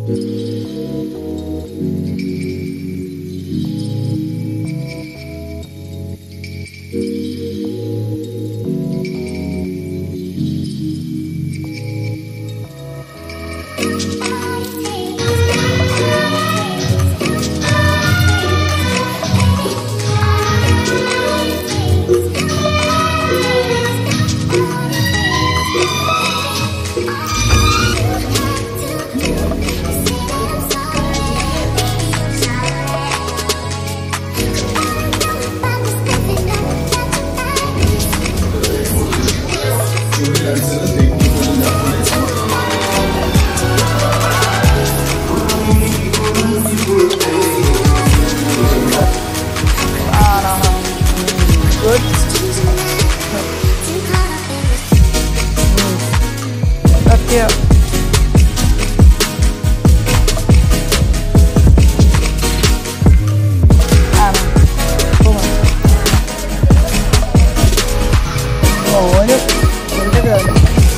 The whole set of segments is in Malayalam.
സത്യം ആണോ പോവാം. ഓന് എന്റെ കാര്യം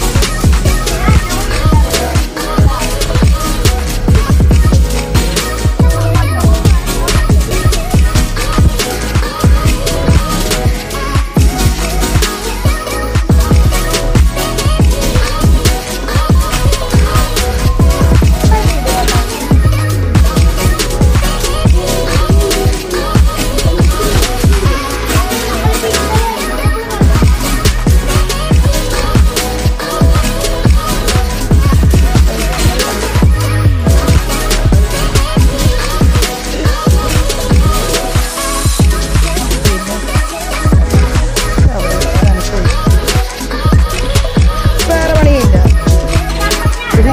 വേറെ പണിയില്ല ഇത്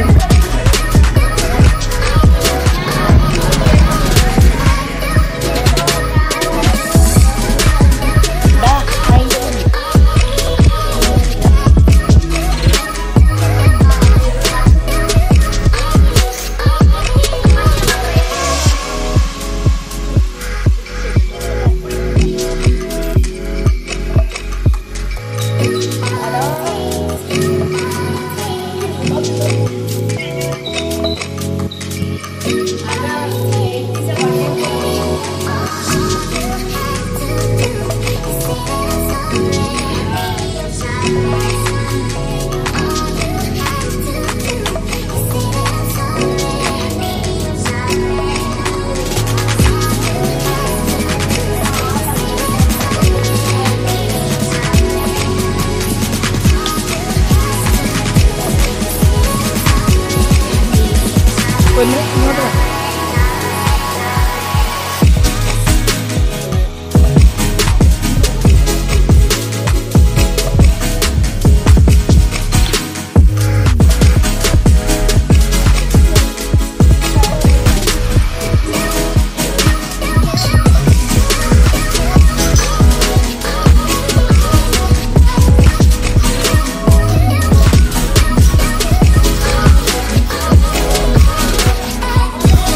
പൊന്നു ഇങ്ങോട്ട് വാ. Thank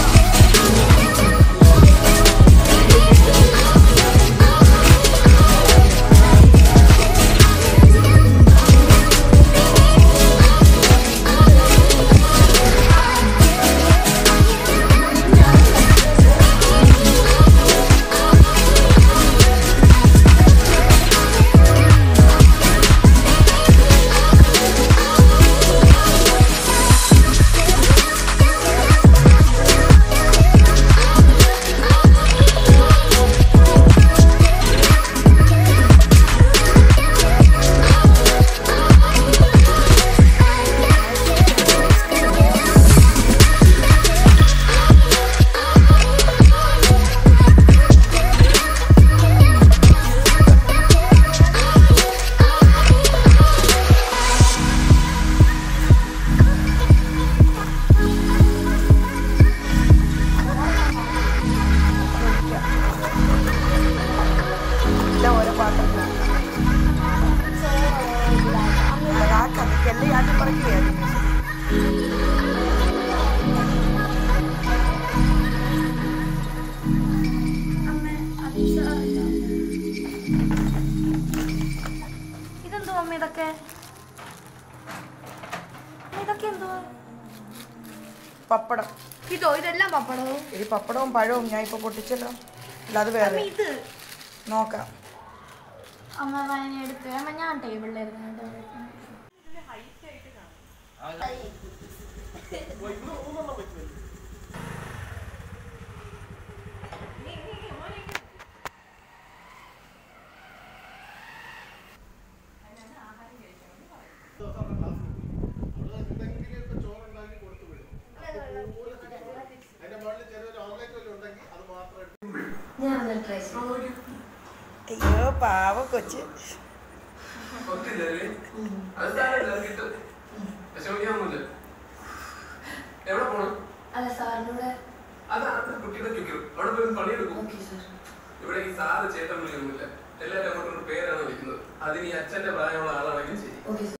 പപ്പടം ഇതോ ഇതെല്ലാം പപ്പടവും ഈ പപ്പടവും പഴവും ഞാൻ ഇപ്പൊ പൊട്ടിച്ചല്ലോ അല്ല അത് വേറെ ഇത് നോക്കാം അമ്മ വായന എടുത്ത് അമ്മ ഞാൻ ടേബിളിലായിരുന്നു കേട്ടോ അയ്യോ പാവ കൊച്ച് ഒത്തില്ലല്ലേ? അത് സാരമില്ല, അത് കിട്ടും. വിഷമിക്കാനൊന്നുമില്ല. എവിടെ പോണം അല്ല സാറിനൂടെ അത് അത് കുട്ടിയുടെ ചുക്കും അവിടെ പോയി പണിയെടുക്കും ഇവിടെ ഈ സാറ് ചേട്ടൻ വിളിയൊന്നുമില്ല എല്ലാവരും അങ്ങോട്ടൊരു പേരാണ് വിളിക്കുന്നത് അതിന് ഈ അച്ഛന്റെ പ്രായമുള്ള ആളാണെങ്കിൽ ശരി